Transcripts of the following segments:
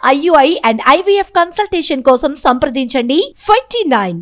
IUI and IVF consultation కోసం సంప్రదించండి twenty nine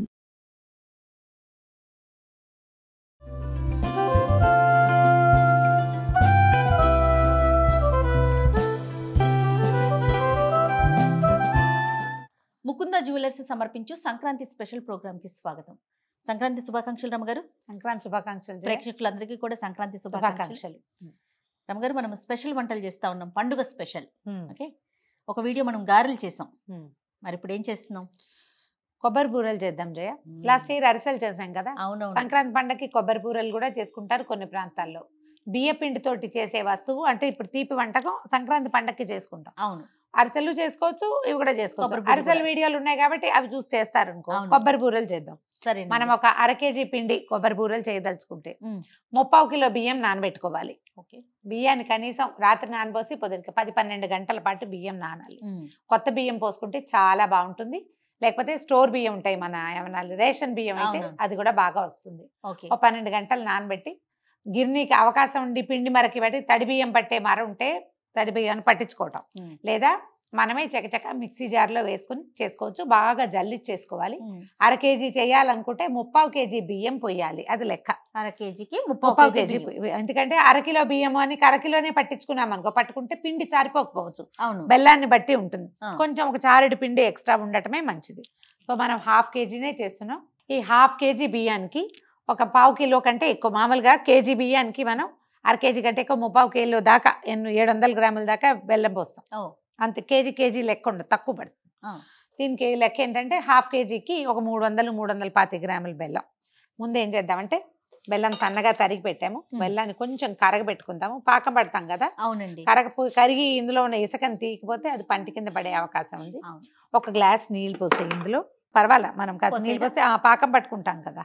Mukunda jewellers సమర్పించు సంక్రాంతి స్పెషల్ ప్రోగ్రామ్ కి స్వాగతం సంక్రాంతి శుభాకాంక్షలు రమగారు సంక్రాంతి శుభాకాంక్షలు జయ. ప్రేక్షకులందరికీ కూడా సంక్రాంతి శుభాకాంక్షలు శుభాకాంక్షలు రమగారు మనం స్పెషల్ వంటలు చేస్తా ఉన్నాం పండుగ స్పెషల్ ఉమ్, ఓకే ఒక వీడియో మనం గారెలు చేసాం ఉమ్. మరి ఇప్పుడు ఏం చేస్తున్నాం కొబ్బరి బూరెలు చేద్దాం జయ లాస్ట్ ఇయర్ అరిసెలు చేసాం కదా అవునవును సంక్రాంతి పండగకి కొబ్బరి బూరెలు కూడా చేసుకుంటారు కొన్ని ప్రాంతాల్లో బియ్య పిండితోటి చేసే వస్తువు అంటే ఇప్పుడు తీపి వంటకం సంక్రాంతి పండగకి చేసుకుంటాం అవును అరిసెలు చేసుకోవచ్చు ఇవి కూడా చేసుకోవచ్చు కొబ్బరి బూరెలు అరిసెలు కూడా. వీడియోలు ఉన్నాయి కాబట్టి అవి చూసి చేస్తారు అనుకో అవును. కొబ్బరి బూరెలు చేద్దాం సరే మనం ఒక అర కేజీ పిండి కొబ్బరి బూరెలు చేయదలుచుకుంటే ఉమ్. ముప్పావు కిలో బియ్యం నానబెట్టుకోవాలి ఓకే బియ్యాన్ని కనీసం రాత్రి నానబోసి పొద్దునకి పది పన్నెండు గంటల పాటు బియ్యం నానాలి ఉమ్. కొత్త బియ్యం పోసుకుంటే చాలా బాగుంటుంది లేకపోతే స్టోర్ బియ్యం ఉంటాయి మన ఏమన్నా రేషన్ బియ్యం అయితే అవును. అది కూడా బాగా వస్తుంది ఓకే ఒక పన్నెండు గంటలు నానబెట్టి గిర్నీకి అవకాశం ఉండి పిండి మరకి పెట్టి తడి బియ్యం పట్టే మర ఉంటే తడి బియ్యాన్ని పట్టించుకోవటం ఉమ్. లేదా మనమే చకచక మిక్సీ జార్లో వేసుకుని చేసుకోవచ్చు బాగా జల్లిచ్చి చేసుకోవాలి ఉమ్. అర కేజీ చేయాలనుకుంటే ముప్పావు కేజీ బియ్యం పొయ్యాలి అది లెక్క అర కేజీకి ముప్పావు ముప్పావు కేజీ కేజీ పొయ్యి- ఎందుకంటే అరకిలో బియ్యం అని అరకిలోనే పట్టించుకున్నాం అనుకో పట్టుకుంటే పిండి చారిపోకపోవచ్చు అవును బెల్లాన్ని బట్టి ఉంటుంది ఆ. కొంచెం ఒక చారెడు పిండి ఎక్స్ట్రా ఉండటమే మంచిది సో మనం హాఫ్ కేజీనే చేస్తున్నాం ఈ హాఫ్ కేజీ బియ్యానికి ఒక పావు కిలో కంటే ఎక్కువ మామూలుగా కేజీ బియ్యానికి మనం అర కేజీ కంటే ఎక్కువ ముప్పావు కిలో దాకా ఎన్ని ఏడు వందల గ్రాముల దాకా బెల్లం పోస్తాం ఓ అంత కేజీ కేజీ లెక్క ఉండదు తక్కువ పడుతుంది ఆ. దీనికి లెక్క ఏంటంటే హాఫ్ కేజీకి ఒక మూడు వందలు మూడు వందల పాతి గ్రాముల బెల్లం ముందు ఏం చేద్దామంటే బెల్లం సన్నగా తరిగి పెట్టాము మ్. బెల్లాన్ని కొంచెం కరగబెట్టుకుందాము పాకం పడతాం కదా అవునండి కరగపో కరిగి ఇందులో ఉన్న ఇసుకని తీయకపోతే అది పంటి కింద పడే అవకాశం ఉంది అవును ఒక గ్లాస్ నీళ్ళు పోసే ఇందులో పర్వాలా మనం కాస్త నీళ్ళు పోసేదా? పోస్తే ఆ పాకం పట్టుకుంటాం కదా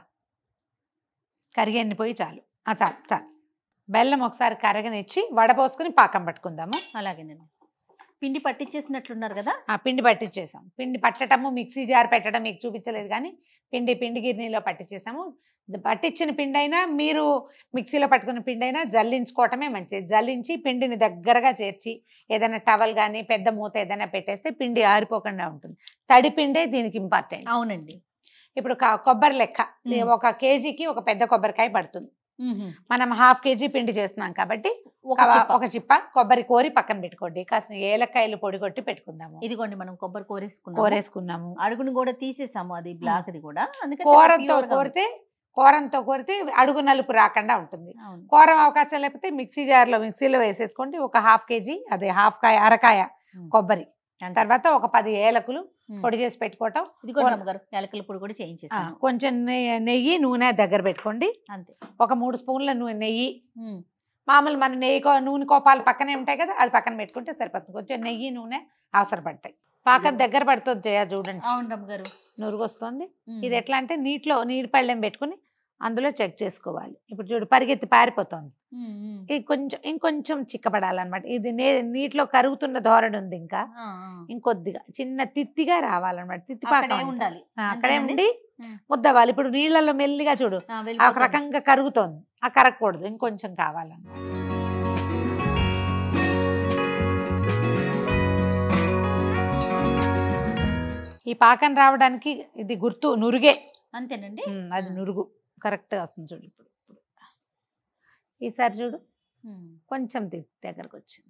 కరిగి పోయి చాలు ఆ చాలు చాలు బెల్లం ఒకసారి కరగనిచ్చి వడపోసుకుని పాకం పట్టుకుందాము అలాగేనండి పిండి పట్టించేసినట్లున్నారు కదా ఆ పిండి పట్టించేసాం పిండి పట్టడము మిక్సీ జార్ పెట్టడం మీకు చూపించలేదు కానీ పిండి పిండి గిన్నెలో పట్టించేసాము పట్టించిన పిండి అయినా మీరు మిక్సీలో పట్టుకున్న పిండి అయినా జల్లించుకోవటమే మంచిది జల్లించి పిండిని దగ్గరగా చేర్చి ఏదైనా టవల్ కానీ పెద్ద మూత ఏదైనా పెట్టేస్తే పిండి ఆరిపోకుండా ఉంటుంది తడి పిండే దీనికి ఇంపార్టెంట్ అవునండి ఇప్పుడు క- కొబ్బరి లెక్క మ్. ఒక కేజీకి ఒక పెద్ద కొబ్బరికాయ పడుతుంది ఉహు. మనం హాఫ్ కేజీ పిండి చేస్తున్నాం కాబట్టి ఒక ఒక- చిప్ప. ఒక చిప్ప కొబ్బరి కోరి పక్కన పెట్టుకోండి కాసిన ఏలక్కాయలు పొడి కొట్టి పెట్టుకుందాము ఇదిగోండి మనం కొబ్బరి కోరేసుకున్నాం కోరేసుకున్నాము అడుగును కూడా తీసేసాము అది బ్లాక్ ది కూడా అందుకని కూరంతో చాలా pure గా ఉంది. కోరితే కూరంతో కోరితే అడుగు నలుపు రాకుండా ఉంటుంది అవును. కూరం అవకాశం లేకపోతే మిక్సీ జార్లో మిక్సీలో వేసేసుకోండి ఒక హాఫ్ కేజీ అదే హాఫ్ కాయ అరకాయ ఉమ్. కొబ్బరి అంతే. తర్వాత ఒక పది ఏలకులు ఉమ్. పొడి చేసి పెట్టుకోవటం ఇదిగో కూర- అమ్మగారు యాలకల పొడి కూడా ఆ, చేయించేసాను కొంచెం నెయ్యి- నెయ్యి నూనె దగ్గర పెట్టుకోండి అంతే ఒక మూడు స్పూన్ల నూనె నెయ్యి ఉమ్. మామూలు మన నెయ్యి కో- నూనె కోపాలు పక్కనే ఉంటాయి కదా అది పక్కన పెట్టుకుంటే సరిపోతుంది కొంచెం నెయ్యి నూనె అవసరపడతాయి పాకం దగ్గర పడుతుంది జయ చూడండి అవును రమ్మగారు నురుగు వస్తుంది ఉమ్. ఇది ఎట్లా అంటే నీటిలో నీరు పళ్ళెం పెట్టుకుని అందులో చెక్ చేసుకోవాలి ఇప్పుడు చూడు పరిగెత్తి పారిపోతుంది ఉమ్, ఉమ్. ఇది కొంచెం ఇంకొంచెం చిక్కబడాలన్నమాట ఇది నే నీటిలో కరుగుతున్న ధోరణి ఉంది ఇంకా ఆ, ఆ. ఇంకొద్దిగా చిన్న తిత్తిగా రావాలన్నమాట తిత్తి పాకం అక్కడే అంటారు. ఉండాలి ఆ, అక్కడే అంతేనండి? ఉండి ఉమ్. ముద్దవాలి ఇప్పుడు నీళ్ళలో మెల్లిగా చూడు ఆ, ఆ ఒక వెళ్ళిపోతుంది. రకంగా కరుగుతోంది ఆ కరగకూడదు ఇంకొంచెం కావాలన్నమాట ఈ పాకం రావడానికి ఇది గుర్తు నురుగే అంతేనండి ఉమ్, అది ఆ. నురుగు కరెక్ట్గా వస్తుంది చూడు ఇప్పుడు ఇప్పుడు ఈసారి చూడు ఉమ్. కొంచెం తిత్తి దగ్గరకు వచ్చింది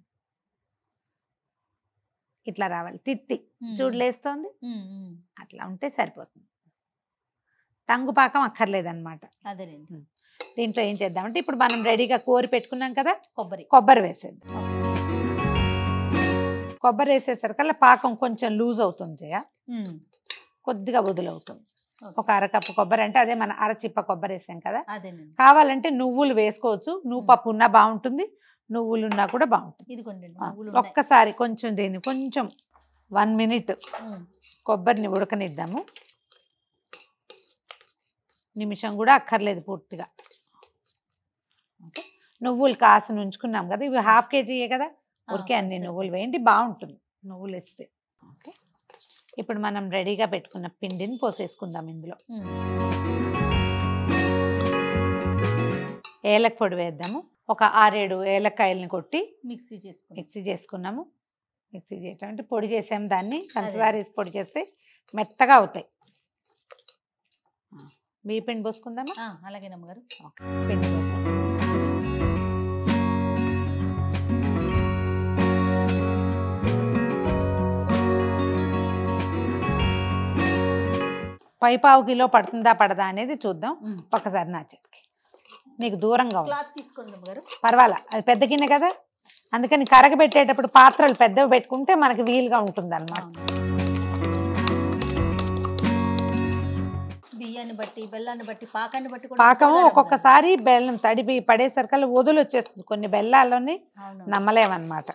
ఇట్లా రావాలి తిత్తి ఉమ్. చూడు లేస్తోంది ఉమ్, ఉమ్. అట్లా ఉంటే సరిపోతుంది టంగు పాకం అక్కర్లేదన్నమాట అదేలేండి దీంట్లో ఏం చేద్దామంటే ఇప్పుడు మనం రెడీగా కోరి పెట్టుకున్నాం కదా కొబ్బరి కొబ్బరి వేసేద్దాం కొబ్బరి వేసేసరికల్లా పాకం కొంచెం లూజ్ అవుతుంది జయ ఉమ్. కొద్దిగా వదులవుతుంది ఓకే. ఒక అరకప్పు కొబ్బరి అంటే అదే మన అరచిప్ప కొబ్బరి వేసాం కదా అదేనండి కావాలంటే నువ్వులు వేసుకోవచ్చు నువ్వు మ్. పప్పు ఉన్నా బాగుంటుంది నువ్వులు ఉన్నా కూడా బాగుంటుంది ఇదిగోండి ఆ, నువ్వులు ఉన్నాయి. ఒక్కసారి కొంచెం దీన్ని కొంచెం వన్ మినిట్ ఉమ్. కొబ్బరిని ఉడకనిద్దాము నిమిషం కూడా అక్కర్లేదు పూర్తిగా ఓకే నువ్వులు కాసిన ఉంచుకున్నాం కదా ఇవి హాఫ్ కేజీయే కదా ఆ, ఊరికే అన్ని సరే. నువ్వులు వేయండి బాగుంటుంది నువ్వులు వేస్తే ఓకే ఇప్పుడు మనం రెడీగా పెట్టుకున్న పిండిని పోసేసుకుందాం ఇందులో ఉమ్. ఏలక పొడి వేద్దాము ఒక ఆరేడు ఏలక్కాయలని కొట్టి మిక్సీ చేసుకుని మిక్సీ చేసుకున్నాము మిక్సీ చేయటం అంటే పొడి చేసాం దాన్ని పంచదార వేసి పొడి చేస్తే మెత్తగా అవుతాయి ఆ, బియ్య పిండి పోసుకుందామా ఆ, అలాగే నమ్మగారు ఓకే, పిండి పోసాం పై పావు కిలో పడుతుందా పడదా అనేది చూద్దాం ఒక్కసారి నా చేతికి నీకు దూరంగా ఉంది క్లాత్ తీసుకోండి నమ్మగారు పర్వాలా అది పెద్ద గిన్నె కదా అందుకని కరగబెట్టేటప్పుడు పాత్రలు పెద్దవి పెట్టుకుంటే మనకి వీలుగా ఉంటుంది అనమాట బియ్యాన్ని బట్టి బెల్లాన్ని బట్టి పాకాన్ని బట్టి కూడా పాకము ఉంటుందా ఒక్కొక్కసారి బెల్లం తడిపి పడేసరికల్లా వదులు వచ్చేస్తుంది కొన్ని బెల్లాలని నమ్మగారు? అవును. నమ్మలేమన్నమాట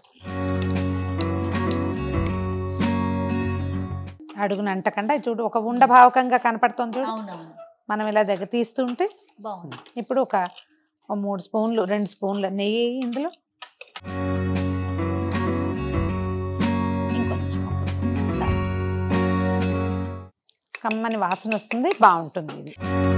అడుగున అంటకుండా చూడు ఒక ఉండభావకంగా కనపడుతుంది చూడు అవునవును మనం ఇలా దగ్గర తీస్తుంటే బాగుంది ఇప్పుడు ఒక ఒక మూడు స్పూన్లు రెండు స్పూన్ల నెయ్యి ఇందులో ఇంకొంచెం ఒక స్పూన్ చాలు. కమ్మని వాసన వస్తుంది బాగుంటుంది ఇది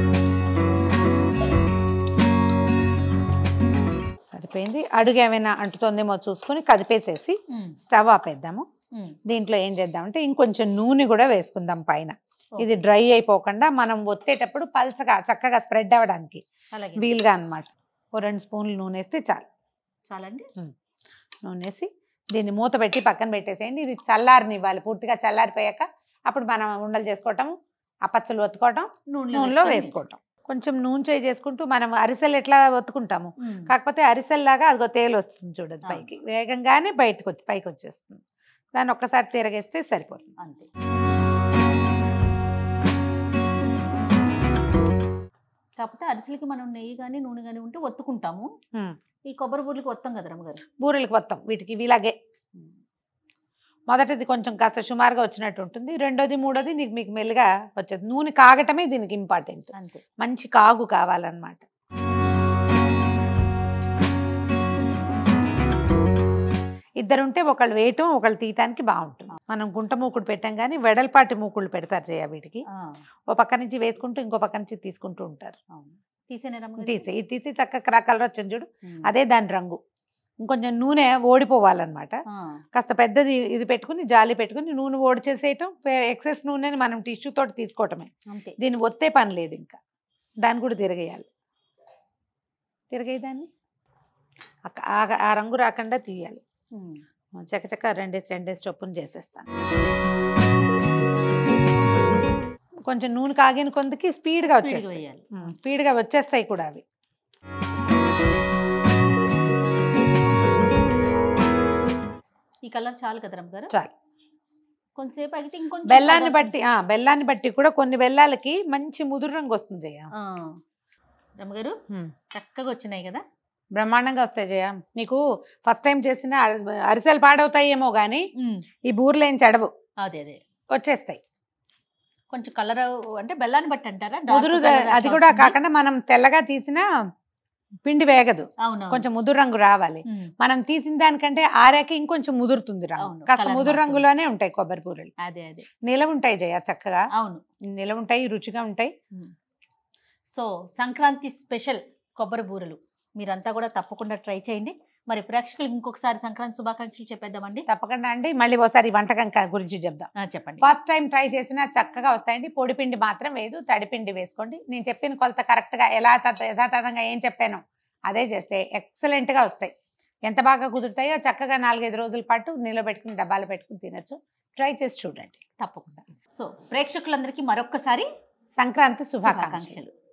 సరిపోయింది అడుగు ఏమైనా అంటుతోందేమో చూసుకొని కదిపేసేసి ఉమ్, స్టవ్ ఆపేద్దాము ఉమ్, దీంట్లో ఏం చేద్దామంటే ఇంకొంచెం నూనె కూడా వేసుకుందాం పైన ఇది డ్రై అయిపోకుండా మనం ఒత్తేటప్పుడు పల్చగా చక్కగా స్ప్రెడ్ అవ్వడానికి అలాగే వీలుగా అన్నమాట ఓ రెండు స్పూన్లు నూనె వేస్తే చాలు చాలండి నూనె వేసి దీన్ని మూత పెట్టి పక్కన పెట్టేసేయండి ఇది చల్లారనివ్వాలి పూర్తిగా చల్లారిపోయాక అప్పుడు మనం ఉండలు చేసుకోవటం అప్పచ్చలు ఒత్తుకోవటం నూనెలో వేసుకోవటం కొంచెం నూనె చేయి చేసుకుంటూ మనం అరిసెలు ఎట్లా ఒత్తుకుంటాము ఉమ్, కాకపోతే అరిసెల్లాగా అదిగో తేలు వస్తుంది చూడదు ఆ. పైకి వేగంగానే బయటకు వచ్చి పైకి వచ్చేస్తుంది దాన్ని ఒక్కసారి తిరగేస్తే సరిపోతుంది అంతే కాకపోతే అరిసెలకి మనం నెయ్యి కానీ నూనె కానీ ఉంటే ఒత్తుకుంటాము ఉమ్. ఈ కొబ్బరి బూర్లకి ఒత్తం కదా రమ్మగారు బూరెలకు మొత్తం వీటికి ఇలాగే మొదటిది కొంచెం కాస్త సుమారుగా వచ్చినట్టు ఉంటుంది రెండోది మూడోది నీకు మీకు మెల్లిగా వచ్చేది నూనె కాగటమే దీనికి ఇంపార్టెంట్ అంతే మంచి కాగు కావాలన్నమాట ఇద్దరుంటే ఒకళ్ళు వేయటం ఒకళ్ళు తీయటానికి బాగుంటుంది మనం గుంట మూకుడు పెట్టాం కానీ వెడల్పాటి మూకుళ్ళు పెడతారు చేయ వీటికి ఆ, ఓ పక్క నుంచి వేసుకుంటూ ఇంకో పక్క నుంచి తీసుకుంటూ ఉంటారు అవును తీసేనే రమ్మగారు తీసి ఇది తీసి చక్కగా కలర్ వచ్చింది చూడు ఉమ్, అదే దాని రంగు ఇంకొంచెం నూనె ఓడిపోవాలన్నమాట ఆ, కాస్త పెద్దది ఇది పెట్టుకుని జాలి పెట్టుకుని నూనె ఓడి చేసేయటం ఎక్సెస్ నూనెని మనం టిష్యూ తోటి తీసుకోవటమే అంతే దీన్ని ఒత్తే పని లేదు ఇంకా దాన్ని కూడా తిరగేయాలి తిరగేయి దాన్ని ఆ- ఆ- ఆ రంగు రాకుండా తీయాలి ఉమ్, చక్కచక్క రెండేసి రెండేసి చొప్పున చేసేస్తాను కొంచెం నూనె కాగిన కొందికి స్పీడ్గా స్పీడ్గా వచ్చేస్తాయి వేయాలి ఉమ్, స్పీడ్గా వచ్చేస్తాయి కూడా అవి ఈ కలర్ చాలు కదా రమ్మగారు చాలు కొంతసేపు ఆగితే ఇంకొంచెం బెల్లాన్ని colour బట్టి ఆ, బెల్లాన్ని బట్టి కూడా కొన్ని బెల్లాలకి మంచి ముదురు రంగు వస్తుంది జయ ఆ, రమ్మగారు ఉమ్. చక్కగా వచ్చినాయి కదా బ్రహ్మాండంగా వస్తాయి జయ నీకు ఫస్ట్ టైం చేసిన అరి- అరిసెలు పాడవుతాయేమో కానీ ఉమ్, ఈ బూర్లు ఏం చెడవు అదే అదే వచ్చేస్తాయి కొంచెం కలర్ అంటే బెల్లాన్ని బట్టి అంటారా Dark ముదురు colour అది అట్లా కూడా వస్తుంది? కాకుండా మనం తెల్లగా తీసిన పిండి వేగదు అవును కొంచెం ముదురు రంగు రావాలి ఉమ్, మనం తీసిన దానికంటే ఆరాక ఇంకొంచెం ముదురుతుంది రంగు అవును, కాస్త colour ముదురు మారుతుంది. రంగులోనే ఉంటాయి కొబ్బరి బూరెలు అదే అదే నిలవ ఉంటాయి జయ చక్కగా అవును నిలవ ఉంటాయి రుచిగా ఉంటాయి సో సంక్రాంతి స్పెషల్ కొబ్బరి బూరెలు మీరంతా కూడా తప్పకుండా ట్రై చేయండి మరి ప్రేక్షకులకు ఇంకొకసారి సంక్రాంతి శుభాకాంక్షలు చెప్పేద్దామండి తప్పకుండా అండి మళ్ళీ ఒకసారి ఈ వంటకం క- గురించి చెప్దాం ఆ, చెప్పండి ఫస్ట్ టైం ట్రై చేసినా చక్కగా వస్తాయండి పొడి పిండి మాత్రం వేయదు తడిపిండి వేసుకోండి నేను చెప్పిన కొలత కరెక్ట్గా ఎలా తత- యథాతథంగా ఏం చెప్పానో అదే చేస్తే ఎక్సలెంట్గా వస్తాయి ఎంత బాగా కుదురుతాయో చక్కగా నాలుగైదు రోజుల పాటు నిలబెట్టుకుని డబ్బాలు పెట్టుకుని తినొచ్చు ట్రై చేసి చూడండి తప్పకుండా సో ప్రేక్షకులందరికీ మరొక్కసారి సంక్రాంతి శుభాకాంక్షలు శుభాకాంక్షలు